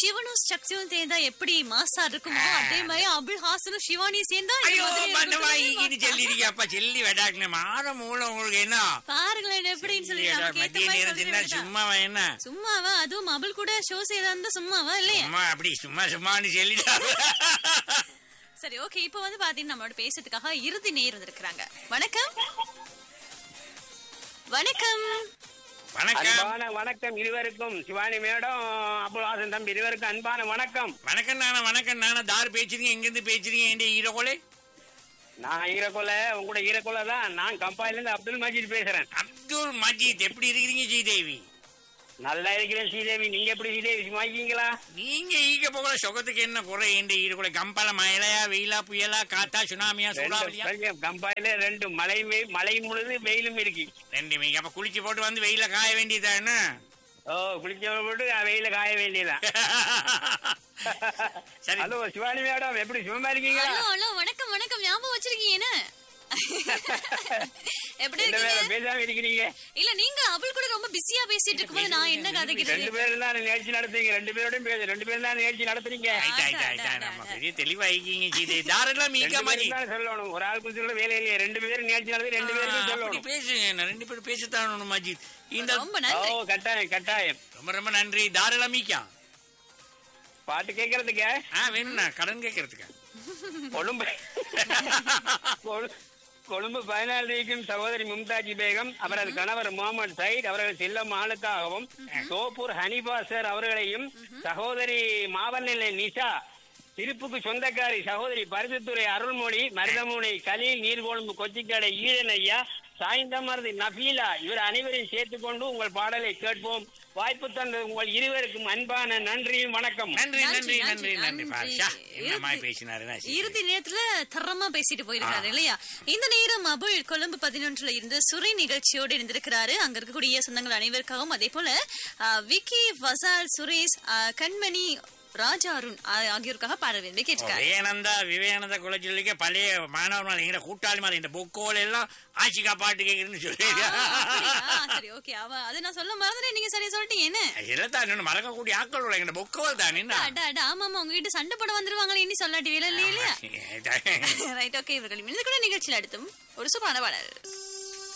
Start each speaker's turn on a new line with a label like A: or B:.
A: சிவனும் சக்தியும் சேர்ந்தா எப்படி மாசா இருக்குமோ அதே மாதிரி அபுல் ஹாசனும் சிவானியும் சேர்ந்தா இந்த
B: ஐயோ
A: மாதிரி
B: பண்ணவா
A: இருக்கும்.
B: இது சொல்லிருக்கீங்க அப்பா சொல்லி விடாக்கல மாற மூலம் உங்களுக்கு என்ன
A: பாருங்களேன் எப்படின்னு சொல்லி நமக்கு ஏத்த
B: மத்திய
A: மாதிரி
B: நேரம் தின்னா
A: சொல்லிட்டு
B: சும்மாவா என்ன
A: சும்மாவா அதுவும் அபுல் கூட ஷோ செய்தா இருந்தா சும்மாவா இல்லையா
B: சும்மா அப்படி சும்மா சும்மான்னு சொல்லிட்டா
A: சரி ஓகே இப்போ வந்து பாத்தீங்கன்னா நம்மளோட பேசுறதுக்காக இறுதி நேர் வந்திருக்கிறாங்க வணக்கம் வணக்கம்
B: வணக்கம்
C: அன்பான வணக்கம் இருவருக்கும் சிவானி மேடம் அபுல்ஹாசன் தம்பி இருவருக்கும் அன்பான வணக்கம்
B: வணக்கம் நானா வணக்கம் நானா தார் பேசுறீங்க எங்க இருந்து பேசுறீங்க என் ஈரோகோலே
C: நான் ஈரக்கொலை உங்களோட ஈரக்கொலை தான் நான் கம்பாயில இருந்து அப்துல் மஜீத் பேசுறேன்
B: அப்துல் மஜீத் எப்படி இருக்கிறீங்க ஸ்ரீதேவி
C: நல்லா இருக்கிறேன் ஸ்ரீதேவி நீங்க எப்படி ஸ்ரீதேவி சும்மா இருக்கீங்களா
B: நீங்க ஈக போகிற சுகத்துக்கு என்ன குறை என் ஈரோகோலை கம்பால மழையா வெயிலா புயலா காத்தா சுனாமியா சூறாவளியா
C: ரெண்டு கம்பாயில ரெண்டு மழை வெய்- மழை முழுது வெயிலும் இருக்கு
B: ரெண்டு மீங்க அப்ப குளிச்சு போட்டு வந்து வெயில காய வேண்டியதானே
C: ஓ குளிச்ச போட்டு வெயில காய வேண்டியதான்
B: சரி
C: ஹலோ சிவானி மேடம் எப்படி சும்மா இருக்கீங்களா
A: ஹலோ ஹலோ வணக்கம் வணக்கம் ஞாபகம் வச்சிருக்கீங்க என்ன எப்படி
C: ரெண்டு
A: இருக்கீங்க
C: பேரும் பேசாம இருக்கிறீங்க
A: இல்ல நீங்க அவள் கூட ரொம்ப பிஸியா பேசிட்டு இருக்கும்போது நான் என்ன கதைக்கிறது
C: ரெண்டு பேரும் தான் நிகழ்ச்சி நடத்துறீங்க ரெண்டு பேரோடையும் பேச ரெண்டு பேரும் தான் நிகழ்ச்சி நடத்துறீங்க
B: ஆயிட்டா ஆயிட்டா ஆயிட்டா நம்ம பெரிய தெளிவா இருக்கீங்க ஸ்ரீதேவி தாரெல்லாம் மீக்க
C: ரெண்டு
B: மாதிரி
C: பேரும் தான் சொல்லணும் ஒரு ஆள் சொல்ல வேலை இல்லையே ரெண்டு பேரும் நிகழ்ச்சி நடத்தி ரெண்டு பேருக்கும்
B: அப்படி
C: சொல்லணும்
B: பேசுங்க நான் ரெண்டு பேரும் பேசத்தான் மஜித் இந்த
A: ரொம்ப
C: ஓ
A: நன்றி
C: கட்டாயம் கட்டாயம்
B: ரொம்ப ரொம்ப நன்றி தாரெல்லாம் மீக்கா
C: பாட்டு கேட்கறதுக்கு
B: ஆ வேணும்ண்ணா கடன் கேட்கறதுக்கு
C: கொழும்பு கொழு- கொழும்பு பதினாலு இருக்கும் சகோதரி மும்தாஜி பேகம் அவரது கணவர் முகமது சயித் அவரது செல்லம் ஆளுக்காகவும் சோப்பூர் ஹனிபா சார் அவர்களையும் சகோதரி மாவநிலை நிஷா திருப்புக்கு சொந்தக்காரி சகோதரி பரிசுத்துறை அருள்மொழி மருதமுனை கலீல் நீர்கொழும்பு கொச்சிக்கடை ஈழன் ஐயா சாய்ந்தமரது நபீலா இவர் அனைவரையும் சேர்த்துக்கொண்டு உங்கள் பாடலை கேட்போம் வாய்ப்பு தந்த உங்கள் இருவருக்கும் அன்பான நன்றியும் வணக்கம்
B: நன்றி
A: நன்றி,
B: நன்றி நன்றி
A: நன்றி,
B: நன்றி
A: நன்றி.
B: பாஷா என்ன மாதிரி
A: இறுதி-
B: பேசினாருன்னா சரி.
A: இறுதி நேரத்துல தரமா பேசிட்டு போயிருக்காரு இல்லையா இந்த நேரம் அபுல் கொழும்பு பதினொன்றுல இருந்து சுரை நிகழ்ச்சியோடு இருந்திருக்கிறாரு அங்க இருக்கக்கூடிய சொந்தங்கள் அனைவருக்காகவும் அதே போல ஆ, விக்கி வசால் சுரேஷ் ஆ, கண்மணி ராஜா அருண் ஆ, ஆகியோருக்காக பாட விரும்பி கேட்டிருக்காரு
B: விவேகானந்தா விவேகானந்தா கொலைச்சொல்லிக்க பழைய மாணவர் மாதிரி எங்க கூட்டாளி மாதிரி இந்த புக்கோல எல்லாம் ஆட்சிக்கா பாட்டு கேக்குறேன்னு சொல்லி
A: ஆ, அப்படியா? சரி ஓகே அவ அதை நான் சொல்ல மறந்துட்டேன் நீங்க சரியா சொல்லிட்டீங்க என்ன
B: இல்லத்தான் இன்னும் மறக்கக்கூடிய ஆட்கள் உள்ள எங்க புக்கோல் தான் என்ன
A: அடா அடா ஆமா ஆமா உங்ககிட்ட சண்டை போட வந்துருவாங்களே இனி சொல்லாட்டி வேலை இல்லையா ரைட் ஓகே இவர்கள் இந்த கூட நிகழ்ச்சியில் அடுத்தும் ஒரு சுபான பாடல்